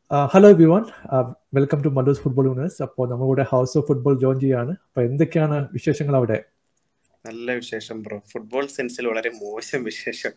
Hello everyone welcome to Mandos football universe അപ്പോൾ നമ്മുടെ house of football join ചെയ്യാണ് അപ്പോൾ എന്തൊക്കെയാണ് വിശേഷങ്ങൾ അവിടെ നല്ല വിശേഷം ബ്രോ ഫുട്ബോൾ സെൻസിൽ വളരെ മോശം വിശേഷം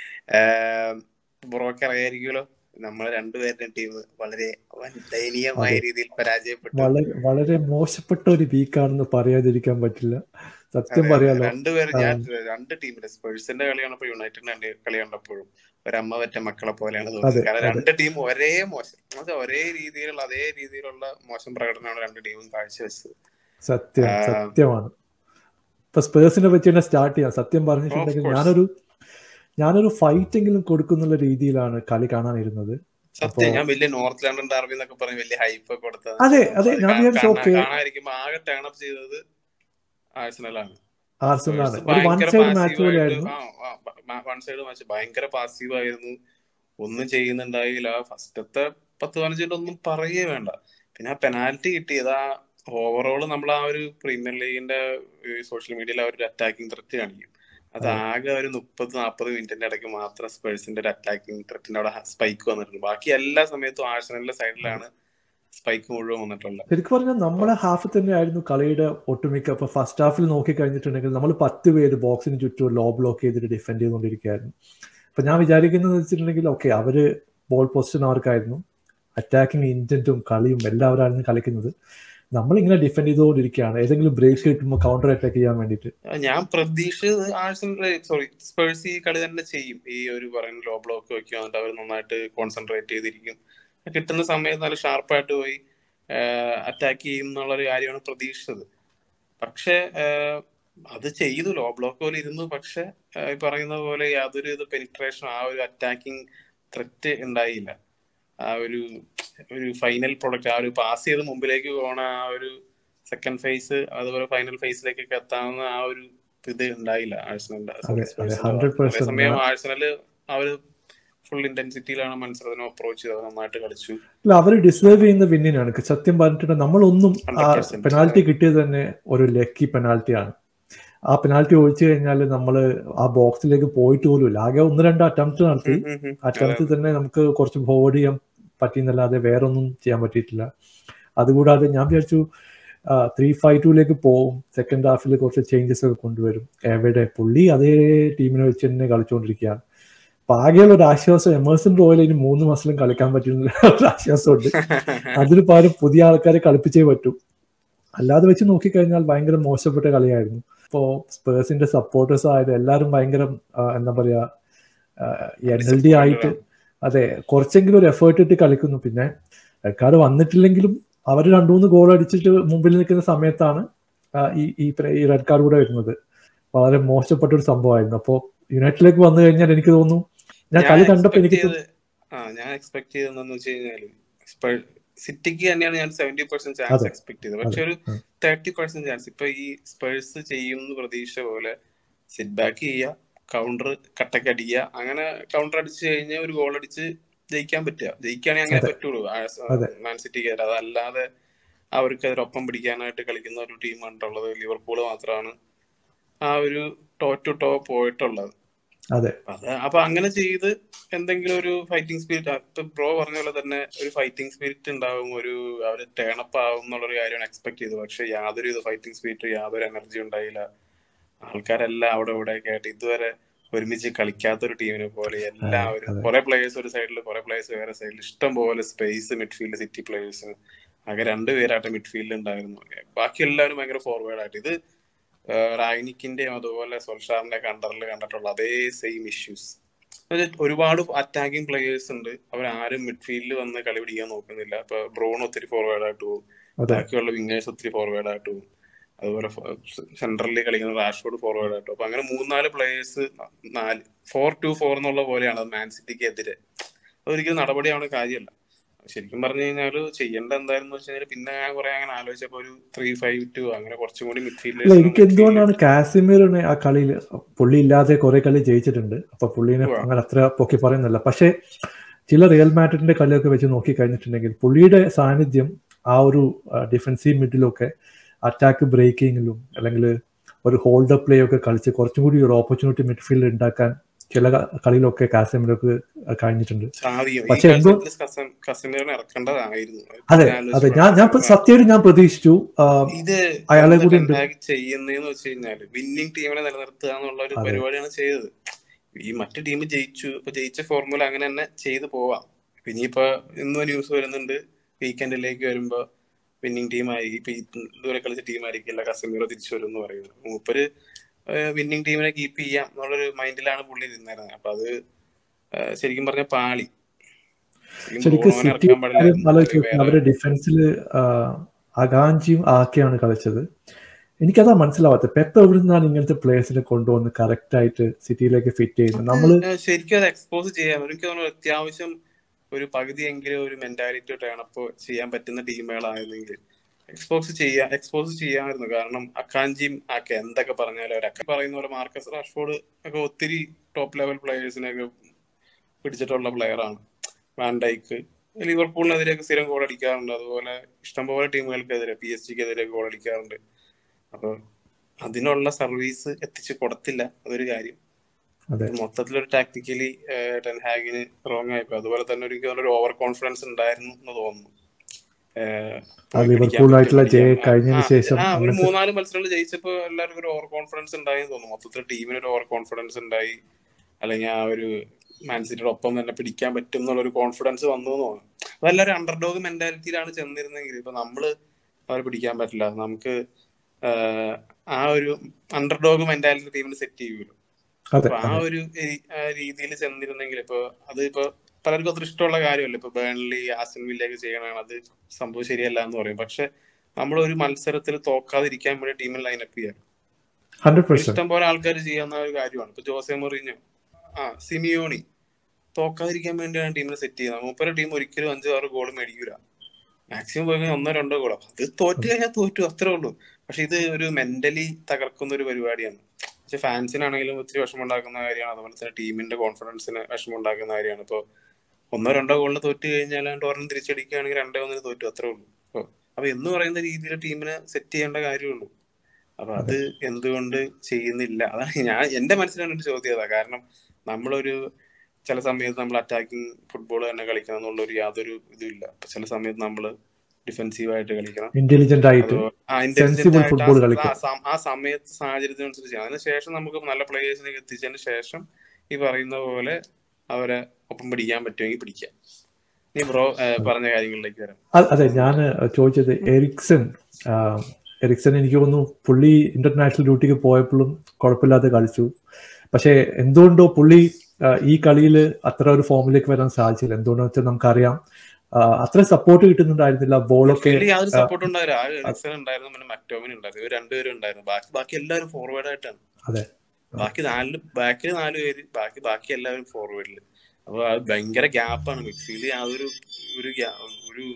ബ്രോക്ക് അറിയായിരിക്കുമല്ലോ നമ്മൾ രണ്ടുപേരുടെ ടീം വളരെ ദയനീയമായ രീതിയിൽ പരാജയപ്പെട്ടു വളരെ വളരെ മോശപ്പെട്ട ഒരു വീക്കാണെന്ന് പറയാതിരിക്കാൻ പറ്റില്ല സത്യം പറയാലോ രണ്ടുപേരും ഞാൻ രണ്ട് ടീമിലെ സ്പേഴ്സിന്റെ കളി കണ്ടപ്പോൾ യുണൈറ്റഡിന്റെ കളി കണ്ടപ്പോഴും ഒരമ്മ പറ്റ മക്കളെ പോലെയാണ് തോന്നുന്നത് കാരണം രണ്ട് ടീം ഒരേ മോശം ഒരേ രീതിയിലുള്ള അതേ രീതിയിലുള്ള മോശം പ്രകടനമാണ് രണ്ട് ടീമും കാഴ്ചവെച്ചത് സത്യം സത്യമാണ് ഇപ്പൊ സ്പേഴ്സിനെ പറ്റി തന്നെ സ്റ്റാർട്ട് ചെയ്യാം സത്യം പറഞ്ഞിട്ടുണ്ടെങ്കിൽ ഞാനൊരു ഞാനൊരു ഫൈറ്റ് എങ്കിലും കൊടുക്കുന്നുള്ള രീതിയിലാണ് കളി കാണാനിരുന്നത് സത്യം ഞാൻ വലിയ നോർത്ത് ലണ്ടൻ ഡാർബി എന്നൊക്കെ പറഞ്ഞ് വലിയ ഹൈപ്പ് ഒക്കെ കൊടുത്തത് അതെ അതെ ഞാൻ വിചാരിച്ചു ഓക്കെ കാണാതിരിക്കുമ്പോ ആകെ ടേൺ അപ്പ് ചെയ്തത് ആഴ്സണലാണ് ആർസണലാണ് ഒരു വൺ സൈഡ് മാച്ച് പോലെയായിരുന്നു വൺ സൈഡ് മാച്ച് ഭയങ്കര പാസീവ് ആയിരുന്നു ഒന്നും ചെയ്യുന്നുണ്ടായില്ല ഫസ്റ്റത്തെ പത്ത് പതിനഞ്ച് ഒന്നും പറയേ വേണ്ട പിന്നെ ആ പെനാൽറ്റി കിട്ടിയത് ആ ഓവറോൾ നമ്മൾ ആ ഒരു പ്രീമിയർ ലീഗിന്റെ സോഷ്യൽ മീഡിയയിൽ ആ ഒരു അറ്റാക്കിംഗ് ത്രെറ്റ് കാണിക്കും അത് ആകെ ഒരു മുപ്പത് നാൽപ്പത് മിനിറ്റിന്റെ ഇടയ്ക്ക് മാത്രം സ്പേഴ്സിന്റെ ഒരു അറ്റാക്കിംഗ് ത്രെറ്റിന്റെ അവിടെ സ്പൈക്ക് വന്നിട്ടുണ്ട് ബാക്കി എല്ലാ സമയത്തും ആഴ്സണലിന്റെ സൈഡിലാണ് സ്പൈക്ക് മുഴുവൻ വന്നിട്ടുള്ളത് ശരിക്കും പറഞ്ഞാൽ നമ്മുടെ ഹാഫ് തന്നെയായിരുന്നു കളിയുടെ ഒട്ടുമിക്ക ഇപ്പൊ ഫസ്റ്റ് ഹാഫിൽ നോക്കി കഴിഞ്ഞിട്ടുണ്ടെങ്കിൽ നമ്മൾ പത്ത് പേര് ബോക്സിന് ചുറ്റും ലോ ബ്ലോക്ക് ചെയ്തിട്ട് ഡിഫെൻഡ് ചെയ്തുകൊണ്ടിരിക്കുകയായിരുന്നു അപ്പൊ ഞാൻ വിചാരിക്കുന്നത് വെച്ചിട്ടുണ്ടെങ്കിൽ ഓക്കെ അവര് ബോൾ പൊസിഷൻ അവർക്കായിരുന്നു അറ്റാക്കിംഗ് ഇന്റന്റും കളിയും എല്ലാവരായിരുന്നു കളിക്കുന്നത് നമ്മളിങ്ങനെ ഡിഫെൻഡ് ചെയ്തുകൊണ്ടിരിക്കുകയാണ് ഏതെങ്കിലും ബ്രേക്ക് കിട്ടുമ്പോൾ കൗണ്ടർ അറ്റാക്ക് ചെയ്യാൻ വേണ്ടിയിട്ട് ഞാൻ പ്രതീക്ഷിച്ചത് ആഴ്സണൽ സോറി സ്പേഴ്സ് ഈ കളി തന്നെ ചെയ്യും ഈ ഒരു പറയുന്ന ലോ ബ്ലോക്ക് വെക്കുക എന്നിട്ട് അവർ നന്നായിട്ട് കോൺസെൻട്രേറ്റ് ചെയ്തിരിക്കും കിട്ടുന്ന സമയത്ത് നല്ല ഷാർപ്പായിട്ട് പോയി അറ്റാക്ക് ചെയ്യും എന്നുള്ള ഒരു കാര്യമാണ് പ്രതീക്ഷിച്ചത് പക്ഷെ അത് ചെയ്തു ലോ ബ്ലോക്ക് പോലെ ഇരുന്നു പക്ഷെ ഈ പറയുന്ന പോലെ യാതൊരു ഇത് പെനിട്രേഷൻ ആ ഒരു അറ്റാക്കിംഗ് ത്രെറ്റ് ഉണ്ടായില്ല ആ ഒരു ഒരു ഫൈനൽ പ്രൊഡക്റ്റ് ആ ഒരു പാസ് ചെയ്ത് മുമ്പിലേക്ക് പോണ ആ ഒരു സെക്കൻഡ് ഫേസ് അതുപോലെ ഫൈനൽ ഫേസിലേക്കൊക്കെ എത്താവുന്ന ആ ഒരു ഇത് ഉണ്ടായില്ല ആഴ്സണലിന്റെ സമയം ആഴ്സണല് ആ ഒരു ഫുൾ ഇന്റൻസിറ്റിയിലാണ് മത്സരത്തിനെ അപ്രോച്ച് ചെയ്തത് നന്നായിട്ട് കളിച്ചു അല്ല അവർ ഡിസേർവ് ചെയ്യുന്ന വിന്നിനാണ് സത്യം പറഞ്ഞിട്ട് നമ്മളൊന്നും പെനാൽറ്റി കിട്ടിയത് തന്നെ ഒരു ലക്കി പെനാൽറ്റിയാണ് ആ പെനാൽറ്റി ഒഴിച്ചു കഴിഞ്ഞാൽ നമ്മൾ ആ ബോക്സിലേക്ക് പോയിട്ട് പോലും ആകെ ഒന്ന് രണ്ട് അറ്റംപ്റ്റ് നടത്തി അറ്റംപ്റ്റ് തന്നെ നമുക്ക് കുറച്ച് ഫോർവേഡ് ചെയ്യാൻ പറ്റിയെന്നല്ലാതെ വേറെ ഒന്നും ചെയ്യാൻ പറ്റിയിട്ടില്ല അതുകൂടാതെ ഞാൻ വിചാരിച്ചു ത്രീ ഫൈവ് ടൂലേക്ക് പോവും സെക്കൻഡ് ഹാഫിൽ കുറച്ച് ചേഞ്ചസ് ഒക്കെ കൊണ്ടുവരും എവിടെ പുള്ളി അതേ ടീമിനെ വെച്ച് തന്നെ കളിച്ചുകൊണ്ടിരിക്കുകയാണ് അപ്പൊ ആകെയുള്ള ഒരു ആശ്വാസം എമേഴ്സൺ റോയൽ ഇനി മൂന്ന് മാസത്തിലും കളിക്കാൻ പറ്റുന്ന ഒരു ആശ്വാസമുണ്ട് അതിന് പകരം പുതിയ ആൾക്കാരെ കളിപ്പിച്ചേ പറ്റൂ അല്ലാതെ വെച്ച് നോക്കിക്കഴിഞ്ഞാൽ ഭയങ്കര മോശപ്പെട്ട കളിയായിരുന്നു ഇപ്പോൾ സ്പേഴ്സിന്റെ സപ്പോർട്ടേഴ്സ് ആയത് എല്ലാവരും ഭയങ്കര എന്താ പറയാ എൻ എൽ ഡി ആയിട്ട് അതെ കുറച്ചെങ്കിലും ഒരു എഫേർട്ട് ഇട്ട് കളിക്കുന്നു പിന്നെ റെഡ് കാർഡ് വന്നിട്ടില്ലെങ്കിലും അവർ രണ്ടു മൂന്ന് ഗോൾ അടിച്ചിട്ട് മുമ്പിൽ നിൽക്കുന്ന സമയത്താണ് ഈ ഈ റെഡ് കാർഡ് കൂടെ വരുന്നത് വളരെ മോശപ്പെട്ട ഒരു സംഭവമായിരുന്നു അപ്പോൾ യുണൈറ്റഡിലേക്ക് വന്നു കഴിഞ്ഞാൽ എനിക്ക് തോന്നുന്നു ഞാൻ കളി കണ്ടപ്പോൾ എനിക്ക് ഞാൻ എക്സ്പെക്ട് ചെയ്തതെന്ന് വെച്ച് കഴിഞ്ഞാൽ സിറ്റിക്ക് തന്നെയാണ് ഞാൻ സെവന്റി പെർസെന്റ് ചാൻസ് എക്സ്പെക്ട് ചെയ്തത് പക്ഷെ ഒരു തേർട്ടി പെർസെന്റ് ചാൻസ് ഇപ്പൊ ഈ സ്പേഴ്സ് ചെയ്യുന്ന പ്രതീക്ഷ പോലെ സിറ്റ് ബാക്ക് ചെയ്യുക കൗണ്ടർ കട്ടക്ക് അടിക്കുക അങ്ങനെ കൗണ്ടർ അടിച്ചു കഴിഞ്ഞാൽ ഒരു ഗോൾ അടിച്ച് ജയിക്കാൻ പറ്റുക ജയിക്കുകയാണെങ്കിൽ അങ്ങനെ പറ്റുള്ളൂ മാൻ സിറ്റിക്ക് അതല്ലാതെ അവർക്ക് അതിനൊപ്പം പിടിക്കാനായിട്ട് കളിക്കുന്ന ഒരു ടീമാണുള്ളത് ലിവർപൂൾ മാത്രമാണ് ആ ഒരു ടോ ടു ടോ പോയിട്ടുള്ളത് അതെ അത് അപ്പൊ അങ്ങനെ ചെയ്ത് എന്തെങ്കിലും ഒരു ഫൈറ്റിംഗ് സ്പിരിറ്റ് ഇപ്പൊ ബ്രോ പറഞ്ഞ പോലെ തന്നെ ഒരു ഫൈറ്റിംഗ് സ്പിരിറ്റ് ഉണ്ടാവും ഒരു അവര് ടേണപ്പ് ആവും എന്നുള്ളൊരു കാര്യമാണ് എക്സ്പെക്ട് ചെയ്തത് പക്ഷെ യാതൊരു ഇത് ഫൈറ്റിംഗ് സ്പിരിറ്റ് യാതൊരു എനർജി ഉണ്ടായില്ല ആൾക്കാരെല്ലാം അവിടെ ഇവിടെ ഒക്കെ ആയിട്ട് ഇതുവരെ ഒരുമിച്ച് കളിക്കാത്തൊരു ടീമിനെ പോലെ എല്ലാവരും കുറെ പ്ലേയേഴ്സ് ഒരു സൈഡിൽ കുറെ പ്ലേയേഴ്സ് വേറെ സൈഡിൽ ഇഷ്ടം പോലെ സ്പേസ് മിഡ്ഫീൽഡ് സിറ്റി പ്ലേയേഴ്സിന് ആകെ രണ്ടുപേരായിട്ട് മിഡ്ഫീൽഡ് ഉണ്ടായിരുന്നു ബാക്കി എല്ലാവരും ഭയങ്കര ഫോർവേഡ് ആയിട്ട് ഇത് റായിനിക്കിന്റെയും അതുപോലെ സൊൽഷാറിന്റെ കണ്ടറിൽ കണ്ടിട്ടുള്ള അതേ സെയിം ഇഷ്യൂസ് ഒരുപാട് അറ്റാക്കിംഗ് പ്ലേയേഴ്സ് ഉണ്ട് അവർ ആരും മിഡ്ഫീൽഡിൽ വന്ന് കളി പിടിക്കാൻ നോക്കുന്നില്ല ഇപ്പൊ ബ്രോൺ ഒത്തിരി ഫോർവേഡ് ആയിട്ട് പോകും ബാക്കിയുള്ള വിങ്ങേഴ്സ് ഒത്തിരി ഫോർവേഡ് ആയിട്ട് പോകും അതുപോലെ സെൻട്രലിൽ കളിക്കുന്ന റാഷ്ഫോർഡ് ഫോർവേഡ് ആയിട്ട് അപ്പൊ അങ്ങനെ മൂന്നാല് പ്ലേയേഴ്സ് നാല് ഫോർ ടു ഫോർ എന്നുള്ള പോലെയാണ് മാൻ സിറ്റിക്ക് എതിരെ അതൊരിക്കലും നടപടിയാവുന്ന കാര്യമല്ല ശരിക്കും പറഞ്ഞു കഴിഞ്ഞാൽ ചെയ്യേണ്ട എന്തായിരുന്നു വെച്ച് കഴിഞ്ഞാൽ പിന്നെ ഞാൻ കുറെ അങ്ങനെ ആലോചിച്ചപ്പോ ഒരു ത്രീ ഫൈവ് ടു അങ്ങനെ കുറച്ചും കൂടി മിഡ്ഫീൽഡ് എനിക്ക് എന്തുകൊണ്ടാണ് കാസിമീറിനെ ആ കളിയിൽ പുള്ളി ഇല്ലാതെ കുറെ കളി ജയിച്ചിട്ടുണ്ട് അപ്പൊ പുള്ളിനെ അങ്ങനെ അത്ര പൊക്കി പറയുന്നില്ല പക്ഷെ ചില റിയൽ മാഡ്രിഡിന്റെ കളിയൊക്കെ വെച്ച് നോക്കി കഴിഞ്ഞിട്ടുണ്ടെങ്കിൽ പുള്ളിയുടെ സാന്നിധ്യം ആ ഒരു ഡിഫൻസീവ് മിഡിലൊക്കെ അറ്റാക്ക് ബ്രേക്കിങ്ങിലും അല്ലെങ്കിൽ ഒരു ഹോൾഡ് പ്ലേ ഒക്കെ കളിച്ച് കുറച്ചും കൂടി ഒരു ഓപ്പർച്യൂണിറ്റി മിഡ്ഫീൽഡ് ഉണ്ടാക്കാൻ ചില ക- കളിയിലൊക്കെ കാസമിലൊക്കെ കഴിഞ്ഞിട്ടുണ്ട് സാധിക്കും ഈ പക്ഷെ എന്തോ കളിസത്തിൽ കസം- കസമിറിനെ ഇറക്കേണ്ടതായിരുന്നു അതെ ഞാൻ അതെ ആലോചിച്ചു ഞാൻ ഞാൻ പക്ഷെ സത്യമായിട്ട് ഞാൻ പ്രതീക്ഷിച്ചു ആ, ഇത് അയാളെ എന്താ കൂടി ഉണ്ട് ടെൻഹാഗ് ചെയ്യുന്നതെന്ന് വെച്ച് കഴിഞ്ഞാല് വിന്നിംഗ് ടീമിനെ നിലനിർത്തുക എന്നുള്ള ഒരു അതെ പരിപാടിയാണ് ചെയ്തത് ഈ മറ്റു ടീം ജയിച്ചു ഇപ്പൊ ജയിച്ച ഫോർമുല അങ്ങനെ തന്നെ ചെയ്തു പോവാം ഇനിയിപ്പോ ഇന്നും ന്യൂസ് വരുന്നുണ്ട് വീക്കെൻഡിലേക്ക് വരുമ്പോ വിന്നിംഗ് ടീമായി ഇപ്പൊ ഈ ദൂരെ കളിച്ച ടീമായിരിക്കില്ല കസമീറോ തിരിച്ചു വരും എന്ന് പറയുന്നത് മൂപ്പര് വിന്നിംഗ് ടീമിനെ കീപ്പ് ചെയ്യാം എന്നുള്ളൊരു മൈൻഡിലാണ് പുള്ളി നിന്നിരുന്നത് അപ്പൊ അത് ആ, ശരിക്കും പറഞ്ഞ പാളി ശരിക്കും ശരിക്കും ബ്രൂണോനെ സിറ്റി ഇറക്കാൻ പാടില്ലായിരുന്നു ആലോചിച്ച് അല്ലെങ്കിൽ നോക്കി വേറെ അവരുടെ ഡിഫൻസിൽ അകാഞ്ചിയും ആക്കിയാണ് കളിച്ചത് എനിക്കതാ മനസ്സിലാവാത്തത് പെപ്പ് എവിടെ നിന്നാണ് ഇങ്ങനത്തെ പ്ലേയേഴ്സിനെ കൊണ്ടുവന്ന് കറക്റ്റ് ആയിട്ട് സിറ്റിയിലേക്ക് ഫിറ്റ് ചെയ്യുന്നത് അത് നമ്മള് ഏഹ് ശരിക്കും അത് എക്സ്പോസ് ചെയ്യാം എനിക്ക് തോന്നുന്നു അത്യാവശ്യം ഒരു പകുതിയെങ്കിലും ഒരു മെന്റാലിറ്റി ടേണപ്പ് ചെയ്യാൻ പറ്റുന്ന ടീമുകളായിരുന്നെങ്കിൽ എക്സ്പോസ് ചെയ്യാ എക്സ്പോസ് ചെയ്യാമായിരുന്നു കാരണം അക്കാഞ്ചിയും ആക്കെ എന്തൊക്കെ പറഞ്ഞാലും അവർ അക്ക പറയുന്ന പോലെ മാർക്കസ് റാഷ്ഫോർഡ് ഒക്കെ ഒത്തിരി ടോപ്പ് ലെവൽ പ്ലേയേഴ്സിനെയൊക്കെ പിടിച്ചിട്ടുള്ള പ്ലെയറാണ് വാൻഡൈക്ക് ലിവർപൂളിനെതിരെയൊക്കെ സ്ഥിരം ഗോൾ അടിക്കാറുണ്ട് അതുപോലെ ഇഷ്ടംപോലെ ടീമുകൾക്കെതിരെ പി എസ് ജിക്കെതിരെ ഗോൾ അടിക്കാറുണ്ട് അപ്പൊ അതിനുള്ള സർവീസ് എത്തിച്ചു കൊടുത്തില്ല അതൊരു കാര്യം അതെ മൊത്തത്തിലൊരു ടാക്ടിക്കലി ടെൻഹാഗിന് റോങ് ആയിപ്പോ അതുപോലെ തന്നെ ഒരു ഒരു ഓവർ കോൺഫിഡൻസ് ഉണ്ടായിരുന്നു എന്ന് തോന്നുന്നു ഏഹ് ആ പോയി പിടിക്കാൻ പറ്റും ലിവർപൂളായിട്ടുള്ള ജയ പിടിക്കാൻ ആ കഴിഞ്ഞതിന് ആ ശേഷം ആ, ഒരു അങ്ങനത്തെ മൂന്നാല് മത്സരങ്ങൾ ജയിച്ചപ്പോ എല്ലാവർക്കും ഒരു ഓവർ കോൺഫിഡൻസ് ഉണ്ടായി എന്ന് തോന്നുന്നു മൊത്തത്തിൽ ടീമിന് ഒരു ഓവർ കോൺഫിഡൻസ് ഉണ്ടായി അല്ലെങ്കിൽ ആ ഒരു മാൻസിറ്റിയുടെ ഒപ്പം തന്നെ പിടിക്കാൻ പറ്റും എന്നുള്ള ഒരു കോൺഫിഡൻസ് വന്നു എന്ന് തോന്നുന്നു അതെല്ലാവരും അണ്ടർഡോഗ് മെന്റാലിറ്റിയിലാണ് ചെന്നിരുന്നെങ്കിൽ ഇപ്പൊ നമ്മള് അവരെ പിടിക്കാൻ പറ്റില്ല നമുക്ക് ആഹ്, ആ ഒരു അണ്ടർഡോഗ് മെന്റാലിറ്റി ടീമിന് സെറ്റ് ചെയ്യുമല്ലോ അതെ അപ്പൊ ആ അതെ ഒരു രീതിയിൽ ചെന്നിരുന്നെങ്കിൽ ഇപ്പൊ അത് ഇപ്പൊ പലർക്കും അത്ര ഇഷ്ടമുള്ള കാര്യമല്ല ഇപ്പൊ ബേൺലി ആസ്റ്റൻ വില്ലയൊക്കെ ചെയ്യണതാണ് അത് സംഭവം ശരിയല്ല എന്ന് പറയും പക്ഷെ നമ്മൾ ഒരു മത്സരത്തിൽ തോക്കാതിരിക്കാൻ വേണ്ടി ടീമിൽ ലൈനപ്പ് ചെയ്യാം ഹൺഡ്രഡ് പെർസെന്റ് ഇഷ്ടം പോലെ ആൾക്കാർ ചെയ്യാവുന്ന ഒരു കാര്യമാണ് ഇപ്പൊ ജോസെ മൊറിഞ്ഞോ ആ സിമിയോണി തോക്കാതിരിക്കാൻ വേണ്ടിയാണ് ടീമിനെ സെറ്റ് ചെയ്യുന്നത് മൂപ്പര ടീം ഒരിക്കലും അഞ്ചോ ആറ് ഗോൾ മേടിക്കൂല മാക്സിമം പോയി കഴിഞ്ഞാൽ ഒന്നോ രണ്ടോ ഗോളോ അത് തോറ്റു കഴിഞ്ഞാൽ തോറ്റു അത്രേ ഉള്ളൂ പക്ഷെ ഇത് ഒരു മെന്റലി തകർക്കുന്ന ഒരു പരിപാടിയാണ് പക്ഷെ ഫാൻസിനാണെങ്കിലും ഒത്തിരി വിഷമം ഉണ്ടാക്കുന്ന കാര്യമാണ് അതുപോലെ തന്നെ ടീമിന്റെ കോൺഫിഡൻസിന് വിഷമം ഉണ്ടാക്കുന്ന കാര്യമാണ് ഇപ്പൊ ഒന്നോ രണ്ടോ ഗോളിന് തോറ്റു കഴിഞ്ഞാൽ ഒരെണ്ണം തിരിച്ചടിക്കുകയാണെങ്കിൽ രണ്ടേ ഒന്നിന് തോറ്റു അത്രേ ഉള്ളൂ അപ്പൊ അപ്പൊ എന്ന് പറയുന്ന രീതിയിൽ ടീമിനെ സെറ്റ് ചെയ്യേണ്ട കാര്യമുള്ളൂ അപ്പൊ അത് എന്തുകൊണ്ട് ചെയ്യുന്നില്ല അതാണ് ഞാൻ എന്റെ മനസ്സിലാണ് ഒരു ചോദ്യം അതാ കാരണം നമ്മളൊരു ചില സമയത്ത് നമ്മൾ അറ്റാക്കിംഗ് ഫുട്ബോൾ തന്നെ കളിക്കണം എന്നുള്ള ഒരു യാതൊരു ഇതും ഇല്ല അപ്പൊ ചില സമയത്ത് നമ്മൾ ഡിഫെൻസീവ് ആയിട്ട് കളിക്കണം ഇന്റലിജന്റ് ആയിട്ട് അത് ആ ഇന്റലിജന്റ് സെൻസിബിൾ ആയിട്ട് ഫുട്ബോൾ ആ- ആ കളിക്കണം സം- ആ സമയത്ത് സാഹചര്യത്തിനനുസരിച്ച് ചെയ്യണം അതിനുശേഷം നമുക്ക് നല്ല പ്ലേയേഴ്സിനെ എത്തിച്ചതിന് ശേഷം ഈ പറയുന്ന പോലെ അവരെ ഒപ്പം പിടിക്കാൻ പറ്റുമെങ്കിൽ പിടിക്കാം നീ ബ്രോ പറഞ്ഞ കാര്യങ്ങളിലേക്ക് വരാം അ- അതെ ഞാൻ ചോദിച്ചത് എറിക്സൺ ആ, എറിക്സൺ എനിക്ക് തോന്നുന്നു പുള്ളി ഇന്റർനാഷണൽ ഡ്യൂട്ടിക്ക് പോയപ്പോഴും കുഴപ്പമില്ലാതെ കളിച്ചു പക്ഷെ എന്തുകൊണ്ടോ പുള്ളി ആ, ഈ കളിയിൽ അത്ര ഒരു ഫോമിലേക്ക് വരാൻ സാധിച്ചില്ല എന്തുകൊണ്ടെന്ന് വെച്ചാൽ നമുക്കറിയാം ആ, അത്ര സപ്പോർട്ട് കിട്ടുന്നുണ്ടായിരുന്നില്ല ബോളൊക്കെ മിഡ്ഫീൽഡിൽ യാതൊരു സപ്പോർട്ട് ഉണ്ടായിരുന്നു ആ എറിക്സൺ ഉണ്ടായിരുന്നു പിന്നെ മറ്റോമിൻ ഉണ്ടായിരുന്നു ഇവർ രണ്ടുപേരും ഉണ്ടായിരുന്നു ബാക്കി ബാക്കി എല്ലാവരും ഫോർവേഡ് ആയിട്ടാണ് അതെ ബാക്കി നാല് ബാക്കിൽ നാല് പേര് ബാക്കി ബാക്കി എല്ലാവരും ഫോർവേഡിൽ അപ്പൊ അത് ഭയങ്കര ഗ്യാപ്പാണ് മിഡ്ഫീൽഡ് യാതൊരു ഒരു ഗ്യാ- ഒരു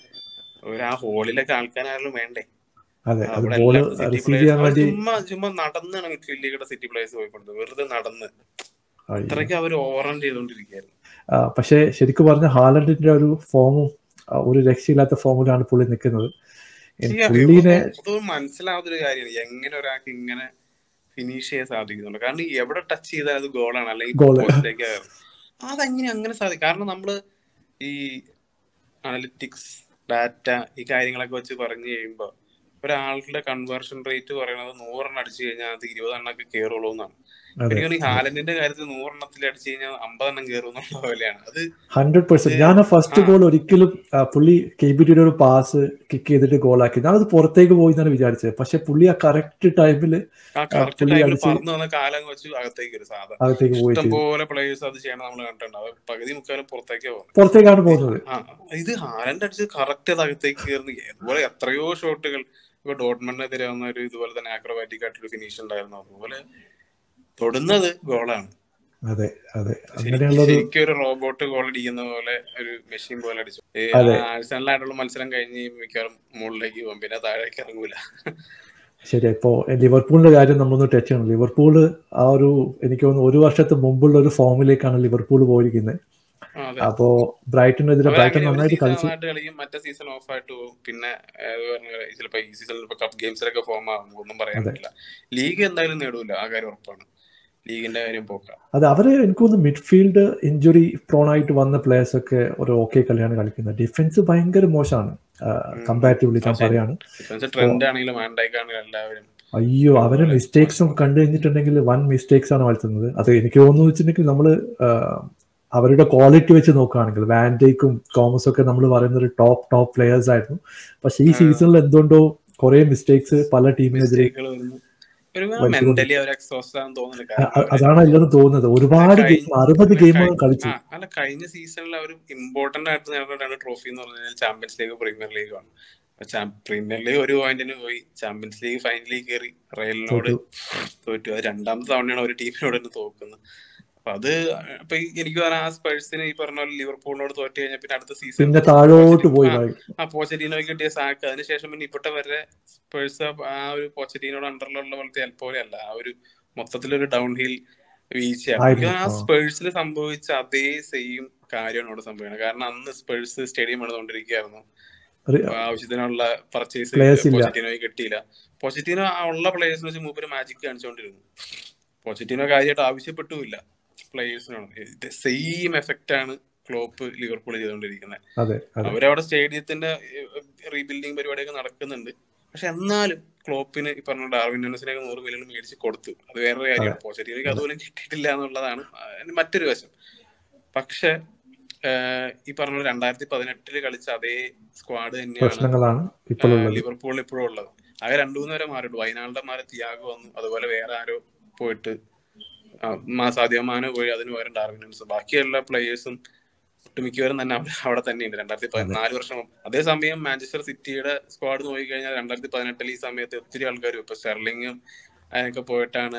ഒരു ആ ഹോളിലൊക്കെ ആൾക്കാരായാലും വേണ്ടേ അതെ അത് അവിടെ ബോൾ എല്ലായിടത്തും സിറ്റി റിസീവ് ചെയ്യാൻ പ്ലേയേഴ്സ് വേണ്ടി ചുമ്മാ ചുമ്മാ നടന്നാണ് മിഡ്ഫീൽഡിലൂടെ സിറ്റി പ്ലേയേഴ്സ് പോയിക്കൊണ്ട് വെറുതെ നടന്ന് അയ്യോ. അത്രയ്ക്ക് അവർ ഓവറൺ ചെയ്തുകൊണ്ടിരിക്കുകയായിരുന്നു ആ, പക്ഷേ ശരിക്കും പറഞ്ഞ ഹാലൻഡിന്റെ ഒരു ഫോമും ആ, ഒരു രക്ഷയില്ലാത്ത ഫോമിലാണ് പുള്ളി നിൽക്കുന്നത് ഇനി ശരിയാ, പുള്ളീനെ അത് മനസ്സിലാവാത്തൊരു കാര്യമാണ് എങ്ങനെ ഒരാൾക്ക് ഇങ്ങനെ ഫിനിഷ് ചെയ്യാൻ സാധിക്കുന്നുണ്ട് കാരണം ഈ എവിടെ ടച്ച് ചെയ്താൽ അത് ഗോളാണ് അല്ലെങ്കിൽ Goal. പോസ്റ്റിലേക്ക് അതെങ്ങനെ അങ്ങനെ സാധിക്കും കാരണം നമ്മള് ഈ അനലിറ്റിക്സ് ഡാറ്റ ഈ കാര്യങ്ങളൊക്കെ വെച്ച് പറഞ്ഞു കഴിയുമ്പോ ഒരാളുടെ കൺവേർഷൻ റേറ്റ് പറയുന്നത് നൂറെണ്ണം അടിച്ചു കഴിഞ്ഞാൽ അത് ഇരുപതെണ്ണൊക്കെ കയറുള്ളൂ എന്നാണ് അതെ എനിക്ക് തോന്നുന്നു ഈ ഹാലൻഡിന്റെ കാര്യത്തിൽ നൂറെണ്ണത്തിൽ അടിച്ചു കഴിഞ്ഞാൽ അമ്പതെണ്ണം കയറും എന്നുള്ള പോലെയാണ് അത് ഹൺഡ്രഡ് പെർസെന്റ് ഞാൻ ആ ഫസ്റ്റ് ആ. ഗോൾ ഒരിക്കലും ആ, പുള്ളി കെ ബി ടിയുടെ ഒരു പാസ് കിക്ക് ചെയ്തിട്ട് ഗോളാക്കി ഞാനത് പുറത്തേക്ക് പോയി എന്നാണ് വിചാരിച്ചത് പക്ഷെ പുള്ളി ആ കറക്റ്റ് ടൈമിൽ ആ കറക്റ്റ് പുള്ളി ടൈമിൽ അടിച്ച് പറന്നു വന്ന കാലം വെച്ച് അകത്തേക്ക് ഒരു സാധാ അകത്തേക്ക് പോയി ഇഷ്ടം ചെയ്തു പോലെ പ്ലേയേഴ്സ് അത് ചെയ്യണം നമ്മൾ കണ്ടിട്ടുണ്ട് അവർ പകുതി മുക്കാലും പുറത്തേക്ക് പോകുന്നത് പുറത്തേക്കാണ് പോകുന്നത് ആ ഇത് ഹാലൻഡ് അടിച്ച് കറക്റ്റ് അത് അകത്തേക്ക് കയറുന്നു അതുപോലെ എത്രയോ ഷോട്ടുകൾ ഇപ്പൊ ഡോട്ട്മണ്ടിനെതിരെ വന്ന ഒരു ഇതുപോലെ തന്നെ ആക്രോബാറ്റിക് ആയിട്ടൊരു ഫിനിഷ് ഉണ്ടായിരുന്നു അതുപോലെ തൊടുന്നത് ഗോളാണ് അതെ അതെ ശരിക്കും അങ്ങനെയുള്ളൊരു ശരിക്കും ഒരു റോബോട്ട് ഗോൾ അടിക്കുന്ന പോലെ ഒരു മെഷീൻ പോലെ അടിച്ചു ഈ അതെ. ആഴ്സണലായിട്ടുള്ള മത്സരം കഴിഞ്ഞ് മിക്കവാറും മുകളിലേക്ക് പോകും പിന്നെ താഴേക്ക് ഇറങ്ങൂല ശരി ഇപ്പോ ലിവർപൂളിന്റെ കാര്യം നമ്മളൊന്ന് ടച്ച് ചെയ്യണം ലിവർപൂള് ആ ഒരു എനിക്ക് തോന്നുന്നു ഒരു വർഷത്തെ മുമ്പുള്ള ഒരു ഫോമിലേക്കാണ് ലിവർപൂൾ പോയിരിക്കുന്നത് ആ, അതെ അപ്പോ ബ്രൈറ്റനെതിരെ ബ്രൈറ്റൺ അവരങ്ങനെ ഒരു നന്നായിട്ട് സീസൺ കളിച്ചു നന്നായിട്ട് കളിക്കും മറ്റേ സീസൺ ഓഫ് ആയിട്ട് പോകും പിന്നെ ഏത് പറഞ്ഞ പോലെ ചിലപ്പോ ഈ സീസണിൽ ഇപ്പൊ കപ്പ് ഗെയിംസിലൊക്കെ ഫോം ആകും ഒന്നും പറയാൻ അതെ. പറ്റില്ല ലീഗ് എന്തായാലും നേടൂല ആ കാര്യം ഉറപ്പാണ് ലീഗിന്റെ കാര്യം പോക്കാം അത് അവര് എനിക്ക് തോന്നുന്നു മിഡ്ഫീൽഡ് ഇഞ്ചുറി പ്രോൺ ആയിട്ട് വന്ന പ്ലേയേഴ്സ് ഒക്കെ ഒരു ഓക്കെ കളിയാണ് കളിക്കുന്നത് ഡിഫൻസ് ഭയങ്കര മോശമാണ് കമ്പാരിറ്റീവ്ലി ഞാൻ പറയാണ് ട്രെൻഡ് ആണെങ്കിലും മാൻഡൈക്ക് ആണെങ്കിലും എല്ലാവരും അയ്യോ അവരെ മിസ്റ്റേക്സും കണ്ടു കഴിഞ്ഞിട്ടുണ്ടെങ്കിൽ വൺ മിസ്റ്റേക്സ് ആണ് വളർത്തുന്നത് അത് എനിക്ക് തോന്നുന്നു വെച്ചിട്ടുണ്ടെങ്കിൽ നമ്മള് അവരുടെ ക്വാളിറ്റി വെച്ച് നോക്കുകയാണെങ്കിൽ വാൻഡേക്കും കോമസും ഒക്കെ നമ്മൾ പറയുന്നത് ടോപ്പ് ടോപ്പ് പ്ലേയേഴ്സ് ആയിരുന്നു പക്ഷെ ഈ സീസണിൽ എന്തുകൊണ്ടോ കുറെ മിസ്റ്റേക്സ് പല ടീമിനെതിരെ മെന്റലി അവർ എക്സോസ്റ്റ് ആണെന്ന് തോന്നുന്നില്ല അതാണ് എല്ലാവരും തോന്നുന്നത് ഒരുപാട് ഗെയിം അറുപത് ഗെയിമുകൾ കളിച്ചു അല്ല കഴിഞ്ഞ സീസണിൽ അവർ ഇമ്പോർട്ടന്റ് ആയിട്ട് നേടുന്ന ട്രോഫി എന്ന് പറഞ്ഞാൽ ചാമ്പ്യൻസ് ലീഗ് പ്രീമിയർ ലീഗാണ് പ്രീമിയർ ലീഗ് ഒരു പോയിന്റിന് പോയി ചാമ്പ്യൻസ് ലീഗ് ഫൈനലിൽ കയറി റയലിനോട് തോറ്റു അത് രണ്ടാമത്തെ തവണയാണ് ഒരു ടീമിനോട് തന്നെ തോക്കുന്നത് അപ്പൊ അത് ഇപ്പൊ എനിക്ക് ആ സ്പേഴ്സിന് ഈ പറഞ്ഞ പോലെ ലിവർപൂളിനോട് തോറ്റ് കഴിഞ്ഞാൽ പിന്നെ അടുത്ത സീസൺ പിന്നെ താഴോട്ട് പോയി ആ പോച്ചറ്റീനോയ്ക്ക് കിട്ടിയ സാക്ക് അതിനുശേഷം പിന്നെ ഇപ്പോഴത്തെ വരെ സ്പേഴ്സ് ആ ഒരു പോച്ചറ്റീനോട് അണ്ടറിലുള്ള പോലത്തെ പോലെയല്ല ആ ഒരു മൊത്തത്തിലൊരു ഡൗൺ ഹിൽ വീഴ്ചയാണ് ആ സ്പേഴ്സിൽ സംഭവിച്ച അതേ സെയിം കാര്യമാണ് ഇവിടെ സംഭവിക്കുന്നത് കാരണം അന്ന് സ്പേഴ്സ് സ്റ്റേഡിയം പണിതുകൊണ്ടിരിക്കുകയായിരുന്നു ആവശ്യത്തിനുള്ള പർച്ചേസ് പോച്ചറ്റീനോയ്ക്ക് കിട്ടിയില്ല പോച്ചറ്റീനോ ഉള്ള പ്ലേയേഴ്സിനെ വെച്ച് മൂപ്പര് മാജിക് കാണിച്ചുകൊണ്ടിരുന്നു പോച്ചറ്റീനോ കാര്യമായിട്ട് ആവശ്യപ്പെട്ടുമില്ല പ്ലേയേഴ്സിനാണ് സെയിം എഫക്റ്റ് ആണ് ക്ലോപ്പ് ലിവർപൂൾ ചെയ്തുകൊണ്ടിരിക്കുന്നത് അവരവിടെ സ്റ്റേഡിയത്തിന്റെ റീബിൽഡിങ് പരിപാടിയൊക്കെ നടക്കുന്നുണ്ട് പക്ഷെ എന്നാലും ക്ലോപ്പിന് ഈ പറഞ്ഞ ഡാർവിൻ ന്യൂസിനൊക്കെ നൂറ് മില്യൺ മേടിച്ച് കൊടുത്തു അത് വേറൊരു കാര്യമാണ് പോച്ചറ്റീനോക്ക് അതുപോലും കിട്ടിയിട്ടില്ല എന്നുള്ളതാണ് മറ്റൊരു വശം പക്ഷെ ഈ പറഞ്ഞ രണ്ടായിരത്തി പതിനെട്ടില് കളിച്ച അതേ സ്ക്വാഡ് തന്നെയാണ് ലിവർപൂളിൽ ഇപ്പോഴും ഉള്ളത് ആകെ രണ്ടു മൂന്ന് വരെ മാറിയിട്ടു വയനാടിന്റെ മാറി തിയാഗ് വന്നു അതുപോലെ വേറെ ആരോ പോയിട്ട് സാധ്യമാനോ പോയി അതിന് പകരം ഡാർവിനൻസ് ബാക്കിയുള്ള പ്ലേയേഴ്സും ഒട്ടുമിക്കവരും തന്നെ അവിടെ തന്നെയുണ്ട് രണ്ടായിരത്തി പതിനാല് വർഷം അതേസമയം മാഞ്ചസ്റ്റർ സിറ്റിയുടെ സ്ക്വാഡ് നോക്കി കഴിഞ്ഞാൽ രണ്ടായിരത്തി പതിനെട്ടിൽ ഈ സമയത്ത് ഒത്തിരി ആൾക്കാർ ഇപ്പൊ സ്റ്റെർലിങ്ങും അതിനൊക്കെ പോയിട്ടാണ്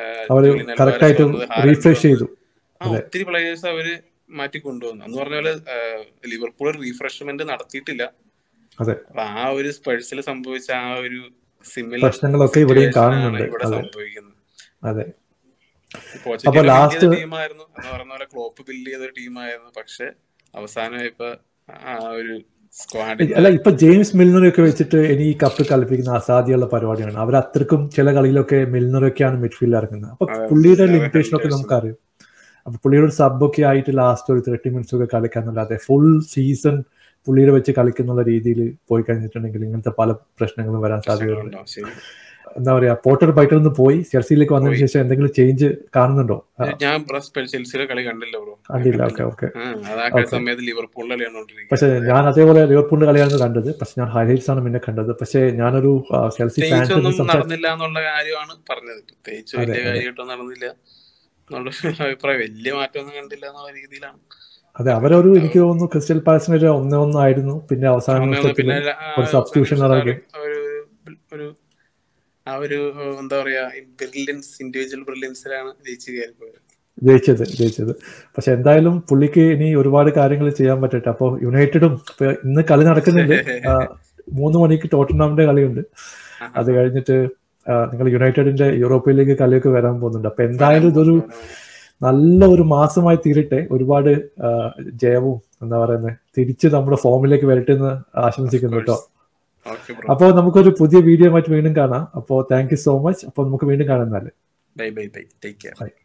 ആ ഒത്തിരി പ്ലേയേഴ്സ് അവര് മാറ്റി കൊണ്ടുവന്നു എന്ന് പറഞ്ഞ പോലെ ലിവർപൂൾ റീഫ്രഷ്മെന്റ് നടത്തിയിട്ടില്ല അപ്പൊ ആ ഒരു സ്പേഴ്സിൽ സംഭവിച്ച ആ ഒരു സിമിലർ പ്രശ്നങ്ങളൊക്കെ ഇവിടെയും കാണുന്നുണ്ട് ഇവിടെ സംഭവിക്കുന്നത് അതെ അപ്പൊ ലാസ്റ്റ് ടീമായിരുന്നു എന്ന് പറഞ്ഞ പോലെ ക്ലോപ്പ് ബിൽഡ് ചെയ്ത ടീമായിരുന്നു പക്ഷെ അവസാനം ഇപ്പൊ ആ ഒരു അല്ല ഇപ്പൊ ജെയിംസ് മിൽനറൊക്കെ വെച്ചിട്ട് ഇനി ഈ കപ്പ് കളിപ്പിക്കുന്ന അസാധ്യമുള്ള പരിപാടിയാണ് അവർ അത്രക്കും ചില കളിയിലൊക്കെ മിൽനറൊക്കെയാണ് മിഡ്ഫീൽഡ് ഇറങ്ങുന്നത് അപ്പൊ പുള്ളിയുടെ ലിമിറ്റേഷൻ ഒക്കെ നമുക്കറിയാം അപ്പൊ പുള്ളിയുടെ സബൊക്കെ ആയിട്ട് ലാസ്റ്റ് ഒരു തേർട്ടി മിനിറ്റ്സ് ഒക്കെ കളിക്കാന്നല്ലാതെ ഫുൾ സീസൺ പുള്ളിയുടെ വെച്ച് കളിക്കുന്ന രീതിയിൽ പോയി കഴിഞ്ഞിട്ടുണ്ടെങ്കിൽ ഇങ്ങനത്തെ പല പ്രശ്നങ്ങളും വരാൻ സാധ്യതയുണ്ട് എന്താ പറയാ പോർട്ടർ ബൈറ്റർ നിന്ന് പോയി ചെൽസിയിലേക്ക് വന്നതിന് ശേഷം എന്തെങ്കിലും ചേഞ്ച് കാണുന്നുണ്ടോ ഞാൻ ചെൽസിയിലെ കളി കണ്ടില്ല ബ്രോ കണ്ടില്ല ഓക്കെ ഓക്കെ സമയത്ത് ലിവർപൂളിലെ കളിയാണ് പക്ഷെ ഞാൻ അതേപോലെ ലിവർപൂളിന്റെ കളിയാണ് കണ്ടത് പക്ഷെ ഞാൻ ഹൈലൈറ്റ്സ് ആണ് പിന്നെ കണ്ടത് പക്ഷെ ഞാനൊരു ചെൽസി നടന്നില്ല എന്നുള്ള കാര്യമാണ് പറഞ്ഞത് പ്രത്യേകിച്ച് വലിയ കാര്യമായിട്ടൊന്നും നടന്നില്ല അഭിപ്രായം വലിയ മാറ്റമൊന്നും കണ്ടില്ല എന്നുള്ള രീതിയിലാണ് അതെ അവരൊരു എനിക്ക് തോന്നുന്നു ക്രിസ്റ്റൽ പാലസിന് ഒരു ഒന്നേ ഒന്നായിരുന്നു പിന്നെ അവസാന ഒരു സബ്സ്റ്റിറ്റ്യൂഷൻ നടക്കി ഒരു ആ ഒരു എന്താ പറയാ ബ്രില്യൻസ് ഇൻഡിവിജ്വൽ ബ്രില്യൻസിലാണ് ജയിച്ചു കയറി പോയത് ജയിച്ചത് ജയിച്ചത് പക്ഷെ എന്തായാലും പുള്ളിക്ക് ഇനി ഒരുപാട് കാര്യങ്ങൾ ചെയ്യാൻ പറ്റട്ടെ അപ്പൊ യുണൈറ്റഡും ഇന്ന് കളി നടക്കുന്നുണ്ട് മൂന്ന് മണിക്ക് ടോട്ടനാമിന്റെ കളിയുണ്ട് അത് കഴിഞ്ഞിട്ട് നിങ്ങൾ യുണൈറ്റഡിന്റെ യൂറോപ്പിലേക്ക് കളിയൊക്കെ വരാൻ പോകുന്നുണ്ട് അപ്പൊ എന്തായാലും ഇതൊരു നല്ല ഒരു മാസമായി തീരട്ടെ ഒരുപാട് ജയവും എന്താ പറയുന്നത് തിരിച്ച് നമ്മുടെ ഫോമിലേക്ക് വരട്ടെ എന്ന് ആശംസിക്കുന്നു കേട്ടോ അപ്പോൾ നമുക്കൊരു പുതിയ വീഡിയോ ആയിട്ട് വീണ്ടും കാണാം അപ്പോൾ താങ്ക് യു സോ മച്ച് അപ്പോൾ നമുക്ക് വീണ്ടും കാണാം എന്നാല് bye bye bye take care